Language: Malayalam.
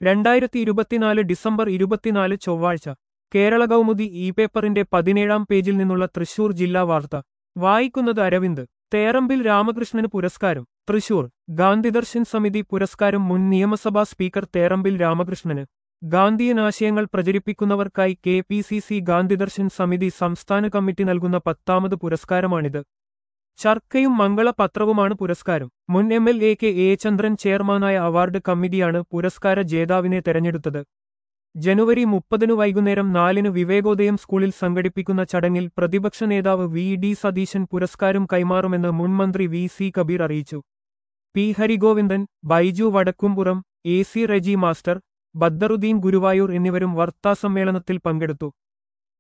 രണ്ടായിരത്തി ഇരുപത്തിനാല് ഡിസംബർ ഇരുപത്തിനാല് ചൊവ്വാഴ്ച കേരള കൗമുദി ഇ പേപ്പറിന്റെ പതിനേഴാം പേജിൽ നിന്നുള്ള തൃശൂർ ജില്ലാ വാർത്ത വായിക്കുന്നത് അരവിന്ദ് തേറമ്പിൽ രാമകൃഷ്ണന് പുരസ്കാരം തൃശൂർ ഗാന്ധിദർശൻ സമിതി പുരസ്കാരം മുൻ നിയമസഭാ സ്പീക്കർ തേറമ്പിൽ രാമകൃഷ്ണന് ഗാന്ധിയൻ ആശയങ്ങൾ പ്രചരിപ്പിക്കുന്നവർക്കായി കെ പി സി സി ഗാന്ധിദർശൻ സമിതി സംസ്ഥാന കമ്മിറ്റി നൽകുന്ന പത്താമത് പുരസ്കാരമാണിത് ചർക്കയും മംഗള പത്രവുമാണ് പുരസ്കാരം മുൻ M L A K A Chandran ചെയർമാനായ അവാർഡ് കമ്മിറ്റിയാണ് പുരസ്കാര ജേതാവിനെ തെരഞ്ഞെടുത്തത് ജനുവരി മുപ്പതിനു വൈകുന്നേരം നാലിന് വിവേകോദയം സ്കൂളിൽ സംഘടിപ്പിക്കുന്ന ചടങ്ങിൽ പ്രതിപക്ഷ നേതാവ് വി ഡി സതീശൻ പുരസ്കാരം കൈമാറുമെന്ന് മുൻമന്ത്രി വി സി കബീർ അറിയിച്ചു P Harigovindan Baiju Vadakkumpuram A C Reji master Badaruddin Guruvayur എന്നിവരും വാർത്താസമ്മേളനത്തിൽ പങ്കെടുത്തു